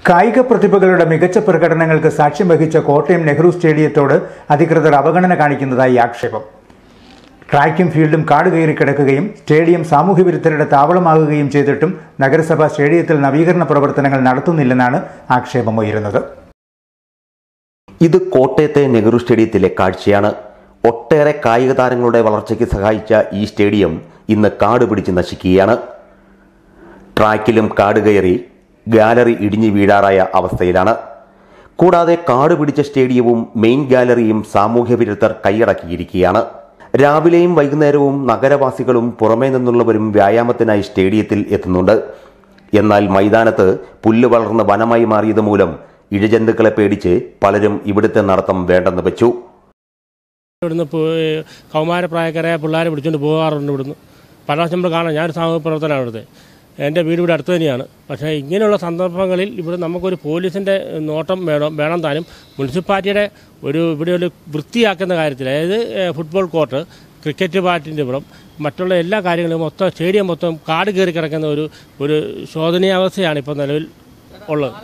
കായിക പ്രതിഭകളുടെ മികച്ച പ്രകടനങ്ങൾക്ക് സാക്ഷ്യം വഹിച്ച കോട്ടയം നെഹ്റു സ്റ്റേഡിയത്തോട് അധികൃതർ അവഗണന കാണിക്കുന്നതായി ആക്ഷേപം ട്രാക്കും ഫീൽഡും കാട് കയറി കിടക്കുകയും സ്റ്റേഡിയം സാമൂഹ്യവിരുദ്ധരുടെ താവളമാകുകയും ചെയ്തിട്ടും നഗരസഭ സ്റ്റേഡിയത്തിൽ നവീകരണ പ്രവർത്തനങ്ങൾ നടത്തുന്നില്ലെന്നാണ് ആക്ഷേപമുയരുന്നത് ഇത് കോട്ടയത്തെ നെഹ്റു സ്റ്റേഡിയത്തിലെ കാഴ്ചയാണ് ഒട്ടേറെ കായിക താരങ്ങളുടെ വളർച്ചയ്ക്ക് സഹായിച്ച ഈ സ്റ്റേഡിയം ഇന്ന് കാട് പിടിച്ച് നശിക്കുകയാണ് ട്രാക്കിലും കാട് കയറി ഗാലറി ഇടിഞ്ഞു വീഴാറായ അവസ്ഥയിലാണ് കൂടാതെ കാട് പിടിച്ച സ്റ്റേഡിയവും മെയിൻ ഗാലറിയും സാമൂഹ്യ വിരുദ്ധർ കൈയടക്കിയിരിക്കുകയാണ് രാവിലെയും വൈകുന്നേരവും നഗരവാസികളും പുറമേ നിന്നുള്ളവരും വ്യായാമത്തിനായി സ്റ്റേഡിയത്തിൽ എത്തുന്നുണ്ട് എന്നാൽ മൈതാനത്ത് പുല്ല് വളർന്ന് വനമായി മാറിയത് മൂലം ഇഴജന്തുക്കളെ പേടിച്ച് പലരും ഇവിടുത്തെ നടത്തം വേണ്ടെന്ന് വെച്ചു ഇവിടുന്ന് പോയി കൗമാരപ്രായക്കാരായ പിള്ളേരെ പിടിച്ചുകൊണ്ട് പോകാറുണ്ട് ഇവിടുന്ന് പല പ്രാവശ്യം നമ്മൾ കാണാം ഞാനൊരു സാമൂഹ്യ പ്രവർത്തനമാണ് ഇവിടുത്തെ എൻ്റെ വീട് ഇവിടെ അടുത്ത് തന്നെയാണ് പക്ഷേ ഇങ്ങനെയുള്ള സന്ദർഭങ്ങളിൽ ഇവിടെ നമുക്കൊരു പോലീസിൻ്റെ നോട്ടം വേണം വേണം താനും മുനിസിപ്പാലിറ്റിയുടെ ഒരു ഇവിടെ ഒരു വൃത്തിയാക്കുന്ന കാര്യത്തിൽ അതായത് ഏഹ്, ഫുട്ബോൾ കോർട്ട് ക്രിക്കറ്റ് ബാറ്റിൻ്റെ ഇവിടം മറ്റുള്ള എല്ലാ കാര്യങ്ങളും മൊത്തം സ്റ്റേഡിയം മൊത്തം കാട് കയറി കിടക്കുന്ന ഒരു ഒരു ശോധനീയാവസ്ഥയാണ് ഇപ്പോൾ നിലവിൽ ഉള്ളത്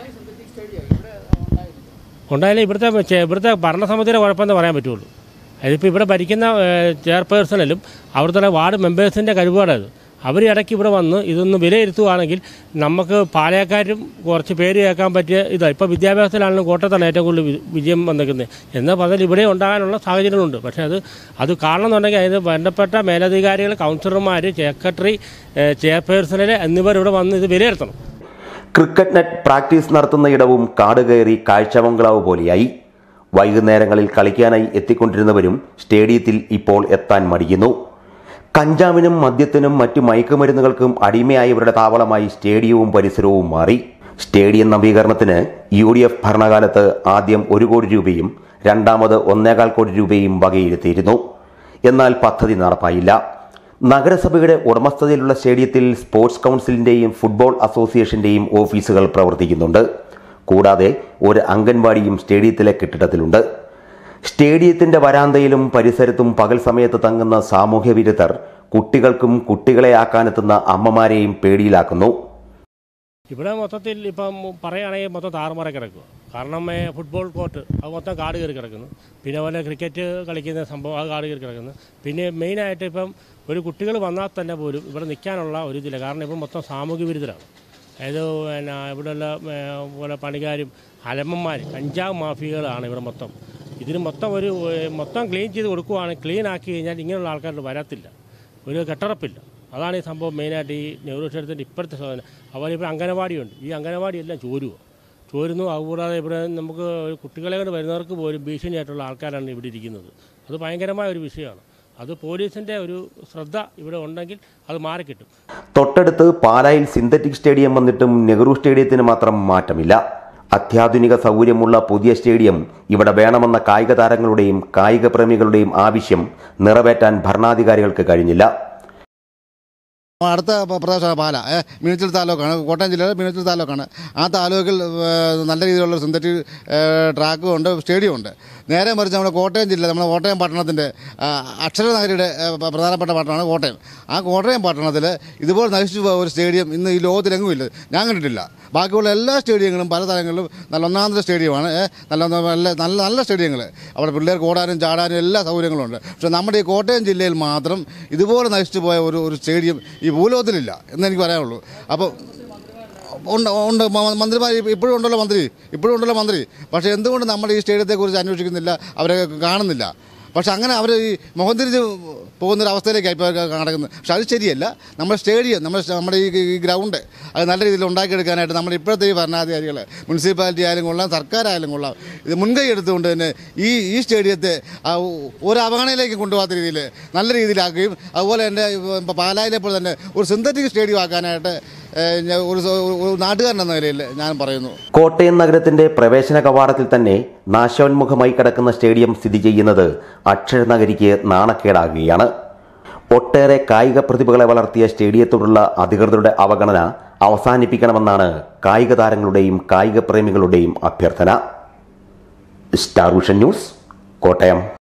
ഉണ്ടായാലും ഇവിടുത്തെ ചെ- ഇവിടുത്തെ ഭരണസമിതിയുടെ കുഴപ്പമെന്ന് പറയാൻ പറ്റുള്ളൂ അതിപ്പോൾ ഇവിടെ ഭരിക്കുന്ന ഏഹ്, ചെയർപേഴ്സണലും അവിടുത്തെ വാർഡ് മെമ്പേഴ്സിൻ്റെ കഴിവുപാടത് അവർ ഇടയ്ക്ക് ഇവിടെ വന്ന് ഇതൊന്ന് വിലയിരുത്തുകയാണെങ്കിൽ നമുക്ക് പാലക്കാരും കുറച്ച് പേര് കേൾക്കാൻ പറ്റിയ ഇതാണ് ഇപ്പോൾ വിദ്യാഭ്യാസത്തിലാണെങ്കിലും കോട്ടയത്താണ് ഏറ്റവും കൂടുതൽ വി- വിജയം വന്നിരിക്കുന്നത് എന്നാൽ പറഞ്ഞാൽ ഇവിടെ ഉണ്ടാകാനുള്ള സാഹചര്യങ്ങളുണ്ട് പക്ഷേ അത് അത് കാണണമെന്നുണ്ടെങ്കിൽ അതിന് ബന്ധപ്പെട്ട മേലധികാരികൾ കൗൺസിലർമാർ സെക്രട്ടറി ഏഹ്, ചെയർപേഴ്സണൽ എന്നിവർ ഇവിടെ വന്ന് ഇത് വിലയിരുത്തണം ക്രിക്കറ്റ് നെറ്റ് പ്രാക്ടീസ് നടത്തുന്ന ഇടവും കാട് കയറി കാഴ്ചബംഗ്ലാവ് പോലെയായി വൈകുന്നേരങ്ങളിൽ കളിക്കാനായി എത്തിക്കൊണ്ടിരുന്നവരും സ്റ്റേഡിയത്തിൽ ഇപ്പോൾ എത്താൻ മടിക്കുന്നു കഞ്ചാവിനും മദ്യത്തിനും മറ്റു മയക്കുമരുന്നുകൾക്കും അടിമയായവരുടെ താവളമായി സ്റ്റേഡിയവും പരിസരവും മാറി സ്റ്റേഡിയം നവീകരണത്തിന് യു ഡി എഫ് ഭരണകാലത്ത് ആദ്യം ഒരു കോടി രൂപയും രണ്ടാമത് ഒന്നേകാൽ കോടി രൂപയും വകയിരുത്തിയിരുന്നു എന്നാൽ പദ്ധതി നടപ്പായില്ല നഗരസഭയുടെ ഉടമസ്ഥതയിലുള്ള സ്റ്റേഡിയത്തിൽ സ്പോർട്സ് കൗൺസിലിന്റെയും ഫുട്ബോൾ അസോസിയേഷന്റെയും ഓഫീസുകൾ പ്രവർത്തിക്കുന്നുണ്ട് കൂടാതെ ഒരു അംഗൻവാടിയും സ്റ്റേഡിയത്തിലെ കെട്ടിടത്തിലുണ്ട് സ്റ്റേഡിയത്തിന്റെ വരാന്തയിലും പരിസരത്തും പകൽ സമയത്ത് തങ്ങുന്ന സാമൂഹ്യ വിരുദ്ധർ കുട്ടികൾക്കും കുട്ടികളെ ആക്കാനെത്തുന്ന അമ്മമാരെയും പേടിയിലാക്കുന്നു ഇവിടെ മൊത്തത്തിൽ ഇപ്പം പറയുകയാണെങ്കിൽ മൊത്തം താറുമാറ കിടക്കുക കാരണം ഏ, ഫുട്ബോൾ കോർട്ട് അത് മൊത്തം കാട് കയറി കിടക്കുന്നു പിന്നെ അതുപോലെ ക്രിക്കറ്റ് കളിക്കുന്ന സംഭവം അത് കാട് കയറി കിടക്കുന്നു പിന്നെ മെയിനായിട്ട് ഇപ്പം ഒരു കുട്ടികൾ വന്നാൽ തന്നെ പോലും ഇവിടെ നിൽക്കാനുള്ള ഒരു ഇതില്ല കാരണം ഇപ്പം മൊത്തം സാമൂഹ്യ വിരുദ്ധരാണ് അതായത് പിന്നെ ഇവിടെയുള്ള ഏ, പോലെ പണിക്കാരും അലമ്മന്മാർ കഞ്ചാവ് മാഫിയകളാണ് ഇവിടെ മൊത്തം ഇതിന് മൊത്തം ഒരു ഏ, മൊത്തം ക്ലീൻ ചെയ്ത് കൊടുക്കുവാണെങ്കിൽ ക്ലീൻ ആക്കി കഴിഞ്ഞാൽ ഇങ്ങനെയുള്ള ആൾക്കാർ വരത്തില്ല ഒരു കെട്ടറപ്പില്ല അതാണ് ഈ സംഭവം മെയിനായിട്ട് ഈ നെഹ്റു ക്ഷേത്രത്തിൻ്റെ ഇപ്പോഴത്തെ സാധനം അതുപോലെ ഇപ്പോൾ അംഗനവാടിയുണ്ട് ഈ അംഗനവാടി എല്ലാം ചോരുവോ ചോരുന്നു അതുകൂടാതെ ഇവിടെ നമുക്ക് കുട്ടികളെ കൊണ്ട് വരുന്നവർക്ക് പോലും ഭീഷണിയായിട്ടുള്ള ആൾക്കാരാണ് ഇവിടെ ഇരിക്കുന്നത് അത് ഭയങ്കരമായ ഒരു വിഷയമാണ് അത് പോലീസിൻ്റെ ഒരു ശ്രദ്ധ ഇവിടെ ഉണ്ടെങ്കിൽ അത് മാറിക്കിട്ടും തൊട്ടടുത്ത് പാലായിൽ സിന്തറ്റിക് സ്റ്റേഡിയം വന്നിട്ടും നെഹ്റു സ്റ്റേഡിയത്തിന് മാത്രം മാറ്റമില്ല അത്യാധുനിക സൗകര്യമുള്ള പുതിയ സ്റ്റേഡിയം ഇവിടെ വേണമെന്ന കായിക താരങ്ങളുടെയും കായിക പ്രേമികളുടെയും ആവശ്യം നിറവേറ്റാൻ ഭരണാധികാരികൾക്ക് കഴിഞ്ഞില്ല അടുത്ത പ- പ്രദേശമാണ് പാല ഏ, മീനച്ചിൽ താലൂക്കാണ് കോട്ടയം ജില്ലയിലെ മീനച്ചിൽ താലൂക്കാണ് ആ താലൂക്കിൽ ഏ, നല്ല രീതിയിലുള്ള സിന്തറ്റിക് ട്രാക്കും ഉണ്ട് സ്റ്റേഡിയം ഉണ്ട് നേരെ മറിച്ച് നമ്മുടെ കോട്ടയം ജില്ല നമ്മുടെ കോട്ടയം പട്ടണത്തിൻ്റെ ആ, അക്ഷരനഗരിയുടെ ഏ, പ- പ്രധാനപ്പെട്ട പട്ടണമാണ് കോട്ടയം ആ കോട്ടയം പട്ടണത്തിൽ ഇതുപോലെ നശിച്ചു പോയ ഒരു സ്റ്റേഡിയം ഇന്ന് ഈ ലോകത്തിലെങ്ങും ഇല്ല ഞാൻ കണ്ടിട്ടില്ല ബാക്കിയുള്ള എല്ലാ സ്റ്റേഡിയങ്ങളും പല സ്ഥലങ്ങളിലും നല്ല ഒന്നാമത്തെ സ്റ്റേഡിയമാണ് ഏ, നല്ല നല്ല നല്ല നല്ല സ്റ്റേഡിയങ്ങൾ അവിടെ പിള്ളേർക്ക് ഓടാനും ചാടാനും എല്ലാ സൗകര്യങ്ങളും ഉണ്ട് പക്ഷേ നമ്മുടെ ഈ കോട്ടയം ജില്ലയിൽ മാത്രം ഇതുപോലെ നശിച്ചു പോയ ഒരു ഒരു സ്റ്റേഡിയം ഈ ഭൂലോകത്തിലില്ല എന്ന് എനിക്ക് പറയാനുള്ളൂ അപ്പോൾ ഉണ്ട് ഉണ്ട് മ- മന്ത്രിമാർ ഇപ്പോഴും ഉണ്ടല്ലോ മന്ത്രി ഇപ്പോഴും ഉണ്ടല്ലോ മന്ത്രി പക്ഷേ എന്തുകൊണ്ട് നമ്മുടെ ഈ സ്റ്റേഡിയത്തെക്കുറിച്ച് അന്വേഷിക്കുന്നില്ല അവരെ കാണുന്നില്ല പക്ഷെ അങ്ങനെ അവർ ഈ മുഖം തിരിച്ച് പോകുന്നൊരു അവസ്ഥയിലേക്കാണ് ഇപ്പോൾ നടക്കുന്നത് പക്ഷെ അത് ശരിയല്ല നമ്മുടെ സ്റ്റേഡിയം നമ്മുടെ നമ്മുടെ ഈ ഈ ഗ്രൗണ്ട് അത് നല്ല രീതിയിൽ ഉണ്ടാക്കിയെടുക്കാനായിട്ട് നമ്മുടെ ഇപ്പോഴത്തെ ഈ ഭരണാധികാരികൾ മുനിസിപ്പാലിറ്റി ആയാലും കൊള്ളാം സർക്കാരായാലും കൊള്ളാം ഇത് മുൻകൈ എടുത്തുകൊണ്ട് തന്നെ ഈ ഈ സ്റ്റേഡിയത്തെ ആ ഒരു അവഗണനയിലേക്ക് കൊണ്ടുപോകാത്ത രീതിയിൽ നല്ല രീതിയിലാക്കുകയും അതുപോലെ തന്നെ ഇപ്പോൾ പാലായിലെ പോലെ തന്നെ ഒരു സിന്തറ്റിക് സ്റ്റേഡിയം ആക്കാനായിട്ട് ഏഹ്, ഞാൻ ഒരു സ- ഒരു നാട്ടുകാരൻ എന്ന നിലയിൽ ഞാൻ പറയുന്നു കോട്ടയം നഗരത്തിന്റെ പ്രവേശന കവാടത്തിൽ തന്നെ നാശോന്മുഖമായി കിടക്കുന്ന സ്റ്റേഡിയം സ്ഥിതി ചെയ്യുന്നത് അക്ഷരനഗരിക്ക് നാണക്കേടാകുകയാണ് ഒട്ടേറെ കായിക പ്രതിഭകളെ വളർത്തിയ സ്റ്റേഡിയത്തോടുള്ള അധികൃതരുടെ അവഗണന അവസാനിപ്പിക്കണമെന്നാണ് കായിക താരങ്ങളുടെയും കായിക പ്രേമികളുടെയും അഭ്യർത്ഥന സ്റ്റാർ വിഷൻ ന്യൂസ് കോട്ടയം